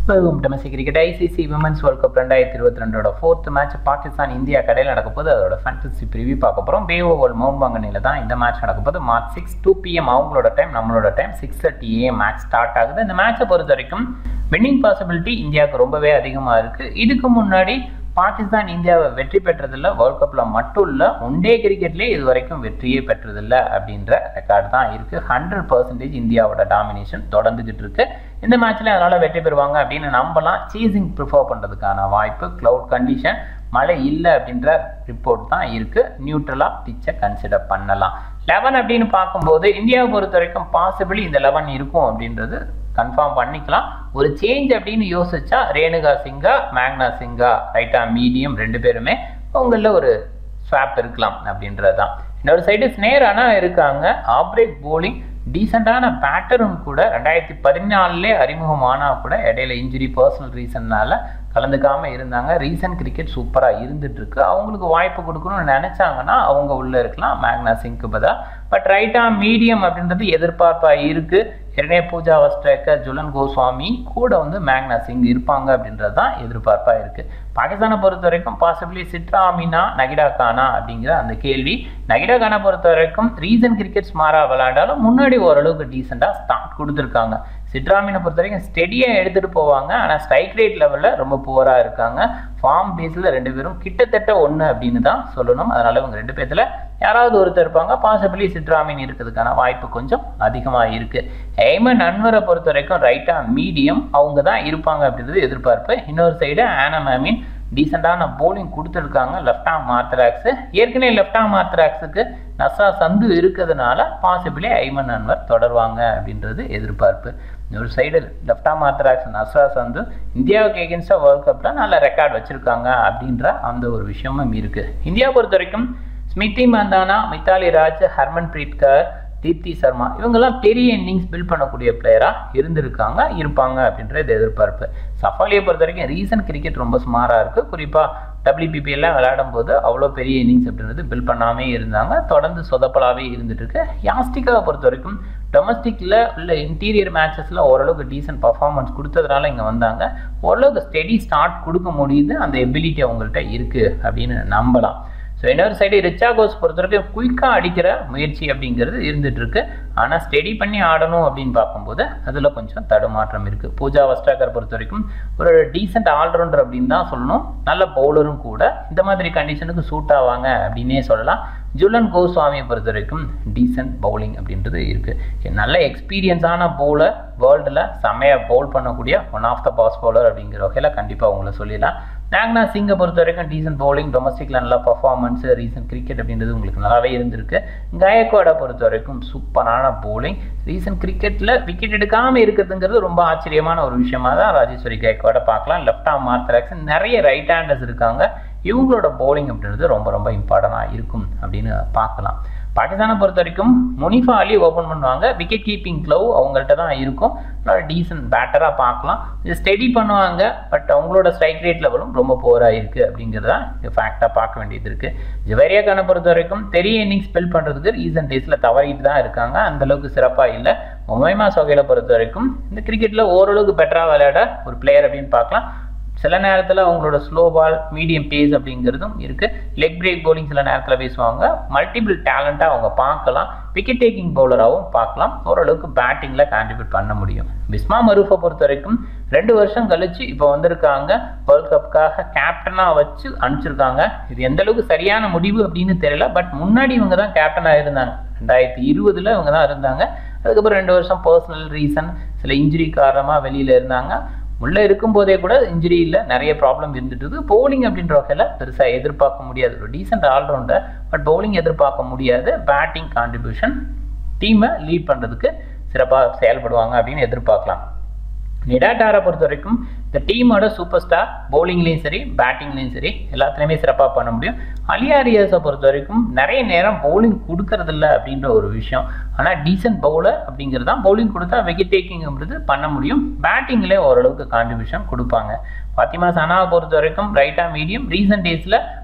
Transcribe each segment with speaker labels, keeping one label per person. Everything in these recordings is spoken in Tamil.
Speaker 1: welcome domestic cricket ICC women's world cup ரெண்டாயிரத்தி இருபத்தி ரெண்டோட ஃபோர்த் மேட்ச் பாகிஸ்தான் இந்தியா கடையில் நடக்க போது அதோட ஃபேண்டசி ப்ரிவியூ பார்க்க போகிறோம் பே ஓவல் மவுண்ட் பங்கனியில் தான் இந்த மேட்ச் நடக்க போது மார்ச் சிக்ஸ் டூ பிஎம் அவங்களோட டைம் நம்மளோட டைம் சிக்ஸ் தேர்ட்டி ஏ மேட்ச் ஸ்டார்ட் ஆகுது இந்த மேட்சை பொறுத்த வரைக்கும் வின்னிங் பாசிபிலிட்டி இந்தியாவுக்கு ரொம்பவே அதிகமாக இருக்குது இதுக்கு முன்னாடி பாகிஸ்தான் இந்தியாவை வெற்றி பெற்றதில்ல வேர்ல்ட் கப்பில் மட்டும் இல்லை ஒன் டே கிரிக்கெட்லேயே இது வரைக்கும் வெற்றியே பெற்றதில்ல அப்படின்ற ரெக்கார்டு தான் இருக்குது ஹண்ட்ரட் பர்சன்டேஜ் இந்தியாவோட டாமினேஷன் தொடர்ந்துகிட்டு இருக்கு இந்த மேட்ச்ல அதனால் வெற்றி பெறுவாங்க அப்படின்னு நம்பலாம் சீசிங் ப்ரிஃபர் பண்ணுறதுக்கான வாய்ப்பு க்ளவுட் கண்டிஷன் மழை இல்லை அப்படின்ற ரிப்போர்ட் தான் இருக்குது நியூட்ரலாக பிச்சை கன்சிடர் பண்ணலாம் லெவன் அப்படின்னு பார்க்கும்போது இந்தியாவை பொறுத்த வரைக்கும் பாசிபிளி இந்த லெவன் இருக்கும் அப்படின்றது கன்ஃபார்ம் பண்ணிக்கலாம் ஒரு சேஞ்ச் அப்படின்னு யோசிச்சா ரேணுகா சிங்கா மேக்னா சிங்கா ரைட்டா மீடியம் ரெண்டு பேருமே உங்களில் ஒரு ஸ்வாப் இருக்கலாம் அப்படின்றது தான் இன்னொரு சைடு ஸ்னேரானா இருக்காங்க ஆப்ரேக் போலிங் டீசெண்டான பேட்டரும் கூட ரெண்டாயிரத்தி பதினாலுலே அறிமுகமானா கூட இடையில இன்ஜுரி பர்சனல் ரீசன்னால கலந்துக்காம இருந்தாங்க ரீசன்ட் கிரிக்கெட் சூப்பராக இருந்துட்டு இருக்கு அவங்களுக்கு வாய்ப்பு கொடுக்கணும்னு நினைச்சாங்கன்னா அவங்க உள்ள இருக்கலாம் மேக்னா சிங்க்கு பதிலா பட் ரைட்டா மீடியம் அப்படின்றது எதிர்பார்ப்பா இருக்கு ஏற்கனவே பூஜா வஸ்ட்ரேக்கர் ஜுலன் கோஸ்வாமி கூட வந்து மேக்னா சிங் இருப்பாங்க அப்படின்றது தான் எதிர்பார்ப்பா இருக்கு பாகிஸ்தானை பொறுத்த வரைக்கும் பாசிபிளி சிட்ரா அமினா நகிடா கானா அப்படிங்கிற அந்த கேள்வி நகிடா கானா பொறுத்த வரைக்கும் ரீசன் கிரிக்கெட் ஸ்மாரா விளையாண்டாலும் முன்னாடி ஓரளவுக்கு டீசெண்டாக ஸ்டார்ட் கொடுத்துருக்காங்க சிட்ராமினை பொறுத்த வரைக்கும் ஸ்டெடியாக எடுத்துகிட்டு போவாங்க ஆனால் ஸ்ட்ரைக் ரேட் லெவலில் ரொம்ப புவராக இருக்காங்க ஃபார்ம் பேஸில் ரெண்டு பேரும் கிட்டத்தட்ட ஒன்று அப்படின்னு தான் சொல்லணும் அதனால் இவங்க ரெண்டு பேர்த்தில் யாராவது ஒருத்தர் இருப்பாங்க பாசிபிளி சிட்ராமின் இருக்கிறதுக்கான வாய்ப்பு கொஞ்சம் அதிகமாக இருக்குது எய்மன் அன்வரை பொறுத்த வரைக்கும் ரைட்டாக மீடியம் அவங்க தான் இருப்பாங்க அப்படின்றது எதிர்பார்ப்பு இன்னொரு சைடு ஆனமேமின் டீசெண்டான போலிங் கொடுத்துருக்காங்க லெஃப்ட் ஆம் மார்த்தராக்ஸு ஏற்கனவே லெஃப்ட் ஆம் மார்த்தராக்ஸுக்கு நஸ்ரா சந்து இருக்கிறதுனால பாசிபிளி ஐமன் அன்வர் தொடருவாங்க அப்படின்றது எதிர்பார்ப்பு ஒரு சைடு லெஃப்ட் ஆம் ஆர்த்தராக்ஸ் நஸ்ரா சந்து இந்தியாவுக்கு எகென்ஸ்டாக வேர்ல்ட் கப்பில் நல்ல ரெக்கார்ட் வச்சுருக்காங்க அப்படின்ற அந்த ஒரு விஷயமும் இருக்குது இந்தியா பொறுத்த வரைக்கும் ஸ்மிருதி மந்தானா மித்தாலி ராஜ் ஹர்மன் பிரீத் கர் தீப்தி சர்மா இவங்கெல்லாம் பெரிய இன்னிங்ஸ் பில்ட் பண்ணக்கூடிய பிளேயராக இருந்திருக்காங்க இருப்பாங்க அப்படின்றது எதிர்பார்ப்பு சஃபாலியை பொறுத்த வரைக்கும் ரீசன்ட் கிரிக்கெட் ரொம்ப ஸ்மாராக இருக்குது குறிப்பாக டபிள்யூபிபி எல்லாம் விளையாடும் போது அவ்வளோ பெரிய இன்னிங்ஸ் அப்படின்றது பில்ட் பண்ணாமே இருந்தாங்க தொடர்ந்து சொதப்பலாகவே இருந்துட்டு இருக்கு யாஸ்டிகாவை பொறுத்த வரைக்கும் டொமஸ்டிக்கில் உள்ள இன்டீரியர் மேட்சஸில் ஓரளவுக்கு டீசென்ட் பர்ஃபார்மன்ஸ் கொடுத்ததுனால இங்கே வந்தாங்க ஓரளவுக்கு ஸ்டெடி ஸ்டார்ட் கொடுக்க முடியுது அந்த எபிலிட்டி அவங்கள்ட்ட இருக்குது அப்படின்னு நம்பலாம் ஸோ இன்னொரு சைடு ரிச்சா கோஸ் பொறுத்த வரைக்கும் குயிக்காக அடிக்கிற முயற்சி அப்படிங்கிறது இருந்துட்டு இருக்கு ஆனால் ஸ்டெடி பண்ணி ஆடணும் அப்படின்னு பார்க்கும்போது அதில் கொஞ்சம் தடுமாற்றம் இருக்குது பூஜா வஸ்டாக்கர் பொறுத்த வரைக்கும் ஒரு டீசென்ட் ஆல்ரவுண்டர் அப்படின்னு தான் சொல்லணும் நல்ல பவுலரும் கூட இந்த மாதிரி கண்டிஷனுக்கு சூட் ஆவாங்க அப்படின்னே சொல்லலாம் ஜுலன் கோஸ்வாமியை பொறுத்த வரைக்கும் டீசென்ட் பவுலிங் அப்படின்றது இருக்குது நல்ல எக்ஸ்பீரியன்ஸான பவுலர் வேர்ல்டில் செம்மையாக பவுல் பண்ணக்கூடிய one of the best bowler அப்படிங்கிற வகையில் கண்டிப்பாக உங்களை சொல்லிடலாம் நாக்னா சிங்கை பொறுத்த வரைக்கும் டீசென்ட் பவுலிங் டொமஸ்டிக்கில் நல்லா பர்ஃபார்மன்ஸ் ரீசன்ட் கிரிக்கெட் அப்படின்றது உங்களுக்கு நல்லாவே இருந்திருக்கு கயக்கோடை பொறுத்த வரைக்கும் சூப்பரான பவுலிங் ரீசன்ட் கிரிக்கெட்டில் விக்கெட் எடுக்காமல் இருக்கிறதுங்கிறது ரொம்ப ஆச்சரியமான ஒரு விஷயமா தான் ராஜேஸ்வரி கயக்கோட பார்க்கலாம் லெஃப்ட் ஆம் மார்த்தராக்ஸ் நிறைய ரைட் ஹேண்டர்ஸ் இருக்காங்க இவங்களோட பவுலிங் அப்படின்றது ரொம்ப ரொம்ப இம்பார்ட்டண்டாக இருக்கும் அப்படின்னு பார்க்கலாம் பாகிஸ்தானை பொறுத்த வரைக்கும் முனிஃபா அலி ஓப்பன் பண்ணுவாங்க விக்கெட் கீப்பிங் க்ளவ் அவங்கள்ட்ட தான் இருக்கும் டீசன்ட் பேட்டராக பார்க்கலாம் இது ஸ்டெடி பண்ணுவாங்க பட் அவங்களோட ஸ்ட்ரைக் ரேட் லெவலும் ரொம்ப போராக இருக்குது அப்படிங்கிறத ஃபேக்டாக பார்க்க வேண்டியது இருக்குது ஜவேரியா கானை பொறுத்த வரைக்கும் பெரிய இன்னிங்ஸ் ஸ்பெல் பண்ணுறதுக்கு ரீசன்ட் டேஸில் தவறிட்டு தான் இருக்காங்க அந்தளவுக்கு சிறப்பாக இல்லை ஒமைமா சொகையில பொறுத்த வரைக்கும் இந்த கிரிக்கெட்டில் ஓரளவுக்கு பெட்டராக விளையாட ஒரு பிளேயர் அப்படின்னு பார்க்கலாம் சில நேரத்தில் அவங்களோட ஸ்லோ பால் மீடியம் பேஸ் அப்படிங்கிறதும் இருக்குது லெக் பிரேக் பவுலிங் சில நேரத்தில் பேசுவாங்க மல்டிபிள் டேலண்ட்டாக அவங்க பார்க்கலாம் விக்கெட் டேக்கிங் பவுலராகவும் பார்க்கலாம் ஓரளவுக்கு பேட்டிங்கில் கான்ட்ரிபியூட் பண்ண முடியும் பிஸ்மா மரூஃபை பொறுத்த வரைக்கும் ரெண்டு வருஷம் கழிச்சு இப்போ வந்திருக்காங்க வேர்ல்ட் கப்புக்காக கேப்டனாக வச்சு அனுப்பிச்சிருக்காங்க இது எந்த அளவுக்கு சரியான முடிவு அப்படின்னு தெரியல பட் முன்னாடி இவங்க தான் கேப்டனாக இருந்தாங்க ரெண்டாயிரத்தி இருபதில் இவங்க தான் இருந்தாங்க அதுக்கப்புறம் ரெண்டு வருஷம் பர்சனல் ரீசன் சில இன்ஜுரி காரணமாக வெளியில் இருந்தாங்க உள்ளே இருக்கும்போதே கூட இன்ஜுரி இல்லை நிறைய ப்ராப்ளம் இருந்துட்டு பவுலிங் அப்படின்ற வகையில் பெருசாக எதிர்பார்க்க முடியாது ஒரு டீசென்ட் ஆல்ரவுண்டர் பட் பவுலிங் எதிர்பார்க்க முடியாது பேட்டிங் கான்ட்ரிபியூஷன் டீமை லீட் பண்ணுறதுக்கு சிறப்பாக செயல்படுவாங்க அப்படின்னு எதிர்பார்க்கலாம் நிடாட்டாரை பொறுத்த வரைக்கும் இந்த டீமோட சூப்பர் ஸ்டார் பவுலிங்லேயும் சரி பேட்டிங்லேயும் சரி எல்லாத்துலேயுமே சிறப்பாக பண்ண முடியும் அலியாரியாஸை பொறுத்த வரைக்கும் நிறைய நேரம் பவுலிங் கொடுக்கறதில்ல அப்படின்ற ஒரு விஷயம் ஆனால் டீசென்ட் பவுலர் அப்படிங்கிறது தான் பவுலிங் கொடுத்தா விக்கெட் டேக்கிங்கிறது பண்ண முடியும் பேட்டிங்லேயே ஓரளவுக்கு கான்ட்ரிபியூஷன் கொடுப்பாங்க ஃபாத்திமா சனாவை பொறுத்த வரைக்கும் ரைட்டாக மீடியம் ரீசன்ட் டேஸில்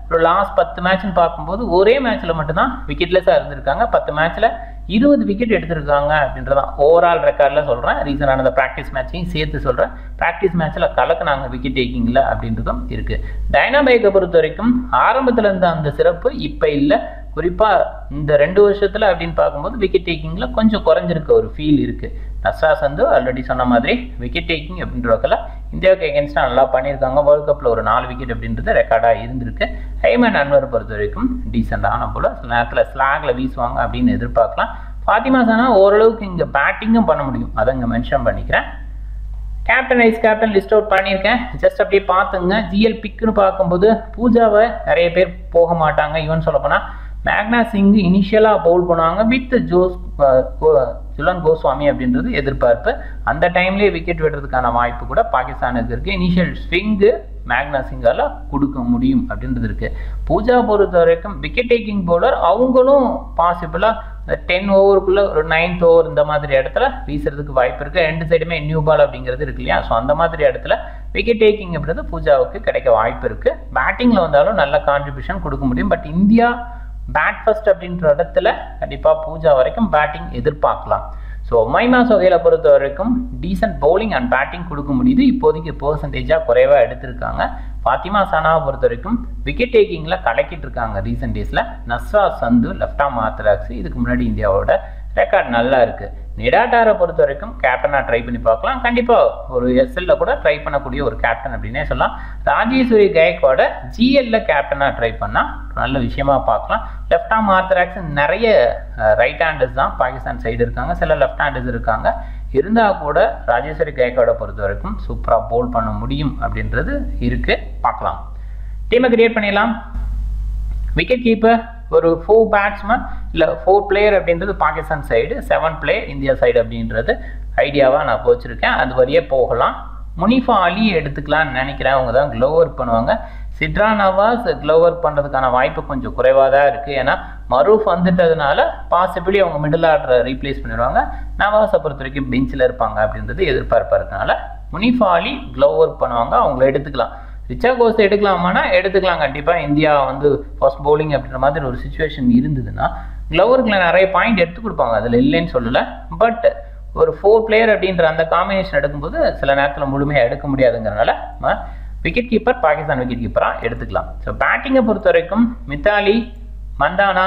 Speaker 1: ஒரு லாஸ்ட் பத்து மேட்ச்னு பார்க்கும்போது ஒரே மேட்ச்சில் மட்டும்தான் விக்கெட்லெஸ்ஸாக இருந்திருக்காங்க பத்து மேட்ச்சில் இருபது விக்கெட் எடுத்திருக்காங்க அப்படின்றதான் ஓவரால் ரெக்கார்டில் சொல்கிறேன் ரீசனான அந்த ப்ராக்டிஸ் மேட்சையும் சேர்த்து சொல்கிறேன் ப்ராக்டிஸ் மேட்ச்சில் கலக்குனாங்க விக்கெட் டேக்கிங்கில் அப்படின்றதும் இருக்குது டைனாபைக்கை பொறுத்த வரைக்கும் ஆரம்பத்தில் இருந்த அந்த சிறப்பு இப்போ இல்லை குறிப்பாக இந்த ரெண்டு வருஷத்தில் அப்படின்னு பார்க்கும்போது விக்கெட் டேக்கிங்கில் கொஞ்சம் குறைஞ்சிருக்க ஒரு ஃபீல் இருக்குது நஸ்ரா சந்து ஆல்ரெடி சொன்ன மாதிரி விக்கெட் டேக்கிங் அப்படின்ற வகையில் இந்தியாவுக்கு எகென்ஸ்டாக நல்லா பண்ணியிருக்காங்க வேர்ல்ட் கப்பில் ஒரு நாலு விக்கெட் அப்படின்றது ரெக்கார்டாக இருந்திருக்கு ஹைமன் அன்வர் பொறுத்த வரைக்கும் டீசெண்டான போல சில நேரத்தில் ஸ்லாகில் வீசுவாங்க அப்படின்னு எதிர்பார்க்கலாம் ஃபாத்திமா சானா ஓரளவுக்கு இங்கே பேட்டிங்கும் பண்ண முடியும் அதை இங்கே மென்ஷன் பண்ணிக்கிறேன் captain vice captain list out பண்ணியிருக்கேன் ஜஸ்ட் அப்படியே பார்த்துங்க ஜிஎல் பிக்குன்னு பார்க்கும்போது பூஜாவை நிறைய பேர் போக மாட்டாங்க ஈவன் சொல்ல போனால் மேக்னா சிங் இனிஷியலாக பவுல் பண்ணுவாங்க வித் ஜோஸ் ஜுலன் கோஸ்வாமி அப்படின்றது எதிர்பார்ப்பு அந்த டைம்லேயே விக்கெட் விடுறதுக்கான வாய்ப்பு கூட பாகிஸ்தானுக்கு இருக்குது இனிஷியல் ஸ்விங்கு மேக்னா சிங்கால கொடுக்க முடியும் அப்படின்றது இருக்கு பூஜா பொறுத்த வரைக்கும் விக்கெட் டேக்கிங் பவுலர் அவங்களும் பாசிபிளாக டென் ஓவருக்குள்ள ஒரு நைன்த் ஓவர் இந்த மாதிரி இடத்துல வீசுறதுக்கு வாய்ப்பு இருக்கு ரெண்டு சைடுமே நியூ பால் அப்படிங்கிறது இருக்கு இல்லையா ஸோ அந்த மாதிரி இடத்துல விக்கெட் டேக்கிங் அப்படின்றது பூஜாவுக்கு கிடைக்க வாய்ப்பு இருக்கு பேட்டிங்ல வந்தாலும் நல்ல கான்ட்ரிபியூஷன் கொடுக்க முடியும் பட் இந்தியா பேட் ஃபர்ஸ்ட் அப்படின்ற இடத்துல கண்டிப்பாக பூஜா வரைக்கும் பேட்டிங் எதிர்பார்க்கலாம் ஸோ மைமா சொகையில பொறுத்த வரைக்கும் டீசென்ட் பவுலிங் அண்ட் பேட்டிங் கொடுக்க முடியுது இப்போதைக்கு பெர்சன்டேஜாக குறைவாக எடுத்திருக்காங்க ஃபாத்திமா சானாவை பொறுத்த வரைக்கும் விக்கெட் டேக்கிங்கில் கலக்கிட்டு இருக்காங்க ரீசெண்ட் டேஸில் நஸ்ரா சந்து லெஃப்ட் ஆம் ஆர்த்தடாக்ஸ் இதுக்கு முன்னாடி இந்தியாவோட ரெக்கார்ட் நல்லா இருக்கு நிடாட்டாரை பொறுத்த வரைக்கும் கேப்டனாக ட்ரை பண்ணி பார்க்கலாம் கண்டிப்பாக ஒரு எஸ்எல்ல கூட ட்ரை பண்ணக்கூடிய ஒரு கேப்டன் அப்படின்னே சொல்லலாம் ராஜேஸ்வரி கயக்கோட ஜிஎல்ல கேப்டனாக ட்ரை பண்ணால் நல்ல விஷயமா பார்க்கலாம் லெஃப்ட் ஆம் ஆர்த்தராக்ஸ் நிறைய ரைட் ஹேண்டர்ஸ் தான் பாகிஸ்தான் சைடு இருக்காங்க சில லெஃப்ட் ஹேண்டர்ஸ் இருக்காங்க இருந்தால் கூட ராஜேஸ்வரி கயக்கோட பொறுத்த வரைக்கும் சூப்பராக போல் பண்ண முடியும் அப்படின்றது இருக்கு பார்க்கலாம் டீமை கிரியேட் பண்ணிடலாம் விக்கெட் கீப்பர் ஒரு ஃபோர் பேட்ஸ்மேன் இல்லை ஃபோர் பிளேயர் அப்படின்றது Pakistan side seven player India side அப்படின்றது ஐடியாவாக நான் வச்சுருக்கேன் அது வழியே போகலாம் முனிஃபா அலி எடுத்துக்கலாம்னு நினைக்கிறேன் அவங்க தான் க்ளோ ஒர்க் பண்ணுவாங்க சிட்ரா நவாஸ் க்ளோ ஒர்க் பண்ணுறதுக்கான வாய்ப்பு கொஞ்சம் குறைவாக தான் இருக்குது ஏன்னா மரூஃப் வந்துட்டதுனால பாசிபிளி அவங்க மிடில் ஆர்டரை ரீப்ளேஸ் பண்ணிடுவாங்க நவாஸை பொறுத்த வரைக்கும் பெஞ்சில் இருப்பாங்க அப்படின்றது எதிர்பார்ப்பாக இருக்கனால முனிஃபா அலி க்ளோ ஒர்க் பண்ணுவாங்க அவங்கள எடுத்துக்கலாம் ரிச்சா கோஸ் எடுக்கலாமானா எடுத்துக்கலாம் கண்டிப்பாக இந்தியா வந்து ஃபர்ஸ்ட் பவுலிங் அப்படின்ற மாதிரி ஒரு சுச்சுவேஷன் இருந்ததுன்னா க்ளவருக்குள்ள நிறைய பாயிண்ட் எடுத்து கொடுப்பாங்க அதில் இல்லைன்னு சொல்லலை பட் ஒரு ஃபோர் பிளேயர் அப்படின்ற அந்த காம்பினேஷன் எடுக்கும்போது சில நேரத்தில் முழுமையாக எடுக்க முடியாதுங்கிறனால விக்கெட் கீப்பர் பாகிஸ்தான் விக்கெட் கீப்பராக எடுத்துக்கலாம் ஸோ பேட்டிங்கை பொறுத்த வரைக்கும் மித்தாலி மந்தானா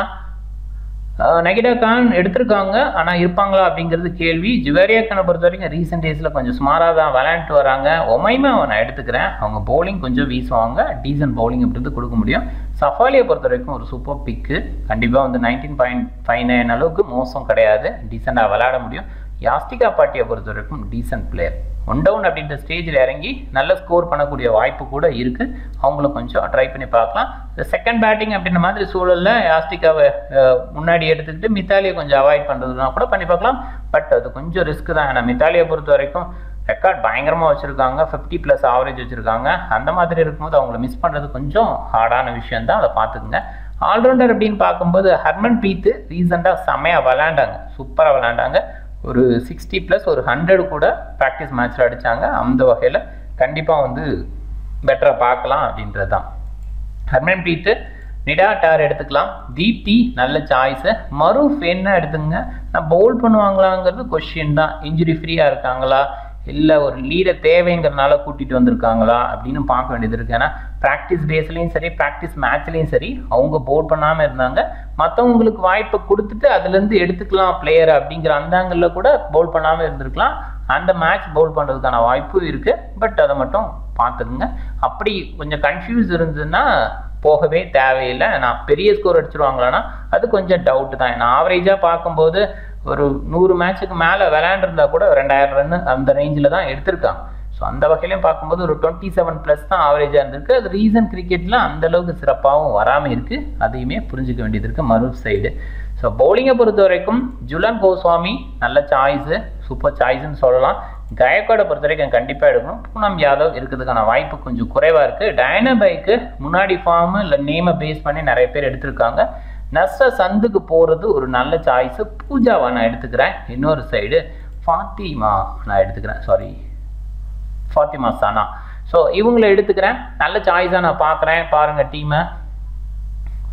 Speaker 1: நகிடா கான் எடுத்திருக்காங்க ஆனால் இருப்பாங்களா அப்படிங்கிறது கேள்வி ஜுவேரியா கானை பொறுத்த வரைக்கும் ரீசெண்ட் டேஸில் கொஞ்சம் ஸ்மாராக தான் விளையாண்டுட்டு வராங்க ஒமைமா நான் எடுத்துக்கிறேன் அவங்க பவுலிங் கொஞ்சம் வீசுவாங்க டீசன்ட் பவுலிங் அப்படின்றது கொடுக்க முடியும் சஃபாலியை பொறுத்த வரைக்கும் ஒரு சூப்பர் பிக்கு கண்டிப்பாக வந்து நைன்டீன் பாயிண்ட் ஃபைவ் நைன் அளவுக்கு மோசம் கிடையாது டீசெண்டாக விளையாட முடியும் யாஸ்டிகா பாட்டியை பொறுத்த வரைக்கும் டீசன்ட் பிளேயர் ஒன் டவுன் அப்படின்ற ஸ்டேஜில் இறங்கி நல்ல ஸ்கோர் பண்ணக்கூடிய வாய்ப்பு கூட இருக்குது அவங்கள கொஞ்சம் ட்ரை பண்ணி பார்க்கலாம் இந்த செகண்ட் பேட்டிங் அப்படின்ற மாதிரி சூழலில் யாஸ்டிகாவை முன்னாடி எடுத்துக்கிட்டு மித்தாலியை கொஞ்சம் அவாய்ட் பண்ணுறதுனா கூட பண்ணி பார்க்கலாம் பட் அது கொஞ்சம் ரிஸ்க் தான் ஏன்னா மித்தாலியை பொறுத்த வரைக்கும் ரெக்கார்ட் பயங்கரமாக வச்சுருக்காங்க ஃபிஃப்டி ப்ளஸ் ஆவரேஜ் வச்சுருக்காங்க அந்த மாதிரி இருக்கும்போது அவங்கள மிஸ் பண்ணுறது கொஞ்சம் ஹார்டான விஷயம் தான் அதை பார்த்துக்குங்க ஆல்ரவுண்டர் அப்படின்னு பார்க்கும்போது ஹர்மன் பிரீத் ரீசெண்டாக செமையாக விளாண்டாங்க சூப்பராக விளாண்டாங்க ஒரு சிக்ஸ்டி ப்ளஸ் ஒரு ஹண்ட்ரட் கூட ப்ராக்டிஸ் மேட்ச்சில் அடித்தாங்க அந்த வகையில் கண்டிப்பாக வந்து பெட்டராக பார்க்கலாம் அப்படின்றது தான் ஹர்மன் பிரீத்து நிடா டார் எடுத்துக்கலாம் தீப்தி நல்ல சாய்ஸு மரூஃப் என்ன எடுத்துங்க நான் பவுல் பண்ணுவாங்களாங்கிறது கொஷின் தான் இன்ஜுரி ஃப்ரீயாக இருக்காங்களா இல்லை ஒரு லீடை தேவைங்கிறனால கூட்டிகிட்டு வந்திருக்காங்களா அப்படின்னு பார்க்க வேண்டியது இருக்குது ஏன்னா ப்ராக்டிஸ் பேஸ்லேயும் சரி ப்ராக்டிஸ் மேட்ச்லேயும் சரி அவங்க போல் பண்ணாமல் இருந்தாங்க மற்றவங்களுக்கு வாய்ப்பை கொடுத்துட்டு அதுலேருந்து எடுத்துக்கலாம் பிளேயர் அப்படிங்கிற அந்த ஆங்கிளில் கூட பவுல் பண்ணாமல் இருந்திருக்கலாம் அந்த மேட்ச் பவுல் பண்ணுறதுக்கான வாய்ப்பு இருக்குது பட் அதை மட்டும் பார்த்துக்குங்க அப்படி கொஞ்சம் கன்ஃபியூஸ் இருந்ததுன்னா போகவே தேவையில்லை நான் பெரிய ஸ்கோர் அடிச்சிருவாங்களான்னா அது கொஞ்சம் டவுட் தான் ஏன்னா ஆவரேஜாக பார்க்கும்போது ஒரு நூறு மேட்ச்சுக்கு மேலே விளையாண்டுருந்தா கூட ரெண்டாயிரம் ரன் அந்த ரேஞ்சில் தான் எடுத்திருக்காங்க ஸோ அந்த வகையிலையும் பார்க்கும்போது ஒரு டுவெண்ட்டி செவன் ப்ளஸ் தான் ஆவரேஜாக இருந்திருக்கு அது ரீசன் கிரிக்கெட்டில் அந்தளவுக்கு சிறப்பாகவும் வராமல் இருக்குது அதையுமே புரிஞ்சுக்க வேண்டியது இருக்குது மரூப் சைடு ஸோ பவுலிங்கை பொறுத்த வரைக்கும் ஜுலன் கோஸ்வாமி நல்ல சாய்ஸு சூப்பர் சாய்ஸ்ன்னு சொல்லலாம் கயக்கோட பொறுத்த வரைக்கும் கண்டிப்பாக எடுக்கணும் பூனம் யாதவ் இருக்கிறதுக்கான வாய்ப்பு கொஞ்சம் குறைவாக இருக்குது டைனபைக்கு முன்னாடி ஃபார்மு இல்லை நேமை பேஸ் பண்ணி நிறைய பேர் எடுத்திருக்காங்க நஸ்ர சந்துக்கு போகிறது ஒரு நல்ல சாய்ஸு பூஜாவை நான் எடுத்துக்கிறேன் இன்னொரு சைடு ஃபாத்திமா நான் எடுத்துக்கிறேன் சாரி ஃபாத்திமா சானா ஸோ இவங்களை எடுத்துக்கிறேன் நல்ல சாய்ஸாக நான் பார்க்குறேன் பாருங்கள் டீமை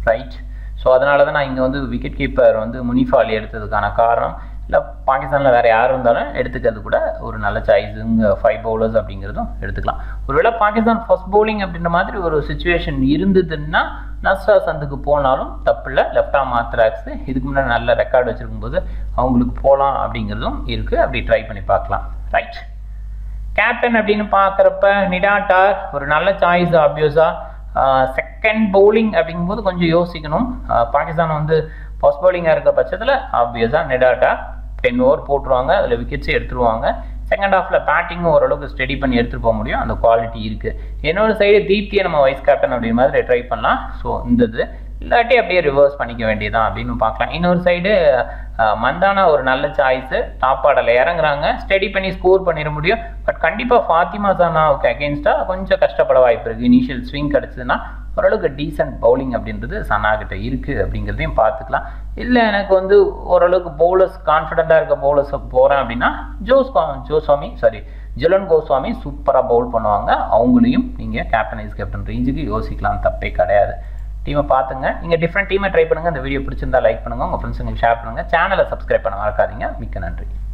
Speaker 1: ரைட் ஸோ அதனால தான் நான் இங்கே வந்து விக்கெட் கீப்பர் வந்து முனிஃப் அலி எடுத்ததுக்கான காரணம் இல்லை பாகிஸ்தானில் வேறு யார் இருந்தாலும் எடுத்துக்கிறது கூட ஒரு நல்ல சாய்ஸ் இங்கே ஃபைவ் பவுலர்ஸ் அப்படிங்கிறதும் எடுத்துக்கலாம் ஒருவேளை பாகிஸ்தான் ஃபர்ஸ்ட் பவுலிங் அப்படின்ற மாதிரி ஒரு சுச்சுவேஷன் இருந்ததுன்னா நஸ்ரா சந்துக்கு போனாலும் தப்பில்லை லெஃப்ட் ஆம் ஆர்த்தடாக்ஸ் இதுக்கு முன்னாடி நல்ல ரெக்கார்டு வச்சிருக்கும் போது அவங்களுக்கு போகலாம் அப்படிங்கிறதும் இருக்குது அப்படி ட்ரை பண்ணி பார்க்கலாம் ரைட் கேப்டன் அப்படின்னு பார்க்குறப்ப நிடாட்டார் ஒரு நல்ல சாய்ஸ் ஆப்வியஸாக செகண்ட் பவுலிங் அப்படிங்கும்போது கொஞ்சம் யோசிக்கணும் பாகிஸ்தான் வந்து ஃபர்ஸ்ட் பவுலிங்காக இருக்க பட்சத்தில் ஆப்வியஸாக நெடாட்டா டென் ஓவர் போட்டுருவாங்க அதில் விக்கெட்ஸே எடுத்துருவாங்க செகண்ட் ஹாஃபில் பேட்டிங்கும் ஓரளவுக்கு ஸ்டெடி பண்ணி எடுத்துகிட்டு போக முடியும் அந்த குவாலிட்டி இருக்குது என்னோட சைடு தீப்தியை நம்ம வைஸ் கேப்டன் அப்படி மாதிரி ட்ரை பண்ணலாம் ஸோ இந்த இது இல்லாட்டி அப்படியே ரிவர்ஸ் பண்ணிக்க வேண்டியதான் அப்படின்னு பார்க்கலாம் இன்னொரு சைடு மந்தானா ஒரு நல்ல சாய்ஸு டாப் ஆடல இறங்குறாங்க ஸ்டெடி பண்ணி ஸ்கோர் பண்ணிட முடியும் பட் கண்டிப்பாக ஃபாத்திமா சானாவுக்கு அகேன்ஸ்டாக கொஞ்சம் கஷ்டப்பட வாய்ப்பு இருக்குது இனிஷியல் ஸ்விங் கிடச்சதுன்னா ஓரளவுக்கு டீசென்ட் பவுலிங் அப்படின்றது சனா கிட்ட இருக்குது அப்படிங்கிறதையும் பார்த்துக்கலாம் இல்லை எனக்கு வந்து ஓரளவுக்கு பவுலர்ஸ் கான்ஃபிடென்ட்டாக இருக்க பவுலர்ஸ் போகிறேன் அப்படின்னா ஜோஸ் ஜோஸ்வாமி சாரி ஜுலன் கோஸ்வாமி சூப்பராக பவுல் பண்ணுவாங்க அவங்களையும் நீங்கள் கேப்டன் ஐஸ் கேப்டன் ரேஞ்சுக்கு யோசிக்கலாம் தப்பே கிடையாது டீமை பார்த்துங்க நீங்கள் டிஃப்ரெண்ட் டீமை ட்ரை பண்ணுங்கள் இந்த வீடியோ பிடிச்சிருந்தா லைக் பண்ணுங்கள் உங்கள் ஃப்ரெண்ட்ஸுங்களுக்கு ஷேர் பண்ணுங்கள் சேனலை சப்ஸ்கிரைப் பண்ண மறக்காதீங்க மிக்க நன்றி